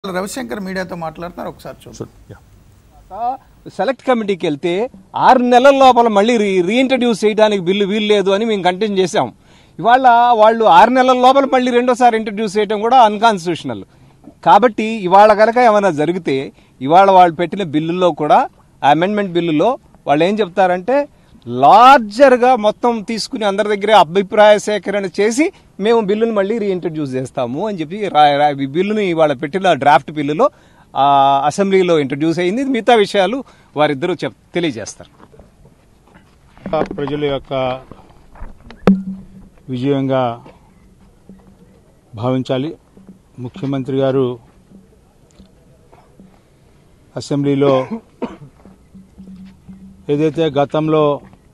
రవిశంకర్ మీడియాతో మాట్లాడుతున్నారు ఒకసారి చూద్దాం సెలెక్ట్ కమిటీకి వెళ్తే ఆరు నెలల లోపల మళ్ళీ రీ రీఇంట్రడ్యూస్ చేయడానికి బిల్లు వీలు లేదు అని మేము కంటెంట్ చేశాం ఇవాళ వాళ్ళు ఆరు నెలల లోపల మళ్ళీ రెండోసారి ఇంట్రడ్యూస్ చేయడం కూడా అన్కాన్స్టిట్యూషనల్ కాబట్టి ఇవాళ కనుక ఏమైనా జరిగితే ఇవాళ వాళ్ళు పెట్టిన బిల్లుల్లో కూడా ఆ అమెండ్మెంట్ బిల్లులో వాళ్ళు ఏం చెప్తారంటే లార్జర్గా మొత్తం తీసుకుని అందరి దగ్గర అభిప్రాయ సేకరణ చేసి మేము బిల్లును మళ్ళీ రీఇంట్రడ్యూస్ చేస్తాము అని చెప్పి రా- రా- ఈ బిల్లుని ఇవాళ పెట్టిన డ్రాఫ్ట్ బిల్లులో ఆ, అసెంబ్లీలో ఇంట్రడ్యూస్ అయింది మిగతా విషయాలు వారిద్దరూ చెప్ తెలియజేస్తారు ప్రజల యొక్క విజయంగా భావించాలి ముఖ్యమంత్రి గారు అసెంబ్లీలో ఏదైతే గతంలో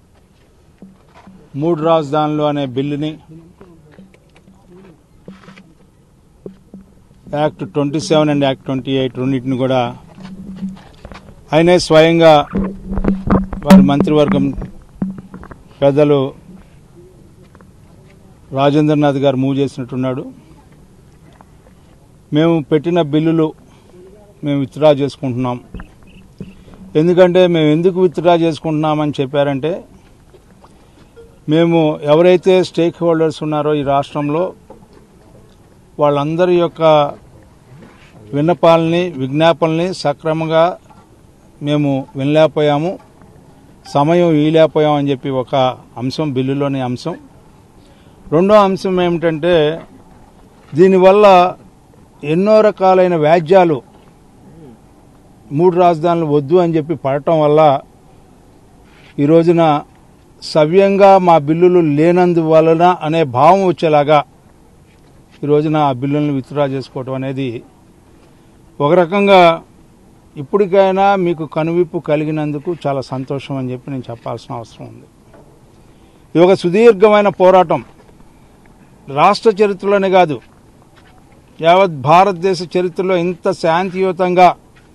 మూడు రాజధానులు అనే బిల్లుని act twenty seven and act twenty eight రెండింటిని కూడా ఆయనే స్వయంగా వారి మంత్రివర్గం పెద్దలు రాజేంద్రనాథ్ గారు మూవ్ చేసినట్టున్నాడు మేము పెట్టిన బిల్లులు మేము విత్డ్రా చేసుకుంటున్నాం ఎందుకంటే మేము ఎందుకు విత్డ్రా చేసుకుంటున్నామని చెప్పారంటే మేము ఎవరైతే స్టేక్ హోల్డర్స్ ఉన్నారో ఈ రాష్ట్రంలో వాళ్ళందరి యొక్క విన్నపాలని విజ్ఞాపనల్ని సక్రమంగా మేము వినలేకపోయాము సమయం ఇయలేకపోయామని చెప్పి ఒక అంశం బిల్లులోని అంశం రెండో అంశం ఏమిటంటే దీనివల్ల ఎన్నో రకాలైన వ్యాజ్యాలు మూడు రాజధానులు వద్దు అని చెప్పి పడటం వల్ల ఈ రోజున సవ్యంగా మా బిల్లులు లేనందువలన అనే భావం వచ్చేలాగా ఈ రోజున ఆ బిల్లులను విత్డ్రా చేసుకోవటం అనేది ఒక రకంగా ఇప్పటికైనా మీకు కనువిప్పు కలిగినందుకు చాలా సంతోషం అని చెప్పి నేను చెప్పాల్సిన అవసరం ఉంది ఇది ఒక సుదీర్ఘమైన పోరాటం రాష్ట్ర చరిత్రలోనే కాదు యావత్ భారతదేశ చరిత్రలో ఇంత శాంతియుతంగా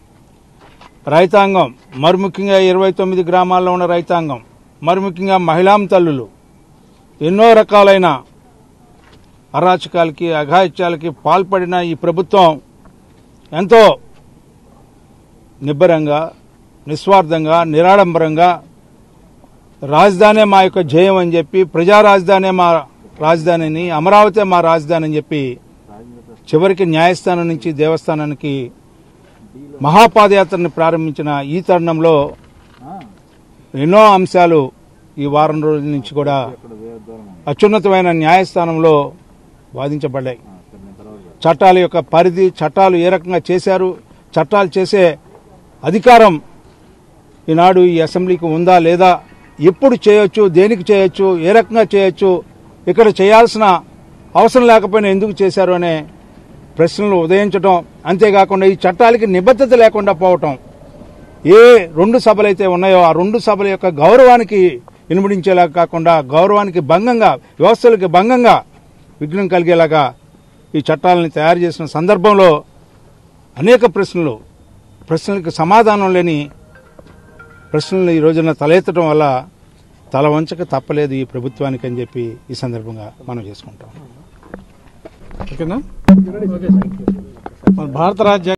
రైతాంగం మరి ముఖ్యంగా ఇరవై తొమ్మిది గ్రామాల్లో ఉన్న రైతాంగం మరి ముఖ్యంగా మహిళాం తల్లులు ఎన్నో రకాలైన అరాచకాలకి అఘాయిత్యాలకి పాల్పడిన ఈ ప్రభుత్వం ఎంతో నిబ్బరంగా నిస్వార్థంగా నిరాడంబరంగా రాజధానే మా యొక్క జయం అని చెప్పి ప్రజా రాజధానే మా రాజధానిని అమరావతి మా రాజధాని అని చెప్పి చివరికి న్యాయస్థానం నుంచి దేవస్థానానికి మహాపాదయాత్రని ప్రారంభించిన ఈ తరుణంలో ఎన్నో అంశాలు ఈ వారం రోజుల నుంచి కూడా అత్యున్నతమైన న్యాయస్థానంలో వాదించబడ్డాయి చట్టాల యొక్క పరిధి చట్టాలు ఏ రకంగా చేశారు చట్టాలు చేసే అధికారం ఈనాడు ఈ అసెంబ్లీకి ఉందా లేదా ఎప్పుడు చేయొచ్చు దేనికి చేయొచ్చు ఏ రకంగా చేయొచ్చు ఇక్కడ చేయాల్సిన అవసరం లేకపోయినా ఎందుకు చేశారు అనే ప్రశ్నలు ఉదయించడం అంతేకాకుండా ఈ చట్టాలకి నిబద్ధత లేకుండా పోవటం ఏ రెండు సభలు అయితే ఉన్నాయో ఆ రెండు సభల యొక్క గౌరవానికి ఇనుమడించేలా కాకుండా గౌరవానికి భంగంగా వ్యవస్థలకి భంగంగా విఘ్నం కలిగేలాగా ఈ చట్టాలని తయారు చేసిన సందర్భంలో అనేక ప్రశ్నలు ప్రశ్నలకు సమాధానం లేని ప్రశ్నలు ఈ రోజున తలెత్తడం వల్ల తల వంచక తప్పలేదు ఈ ప్రభుత్వానికి అని చెప్పి ఈ సందర్భంగా మనం చేసుకుంటాం ఓకేనా మన భారత రాజ్యాంగం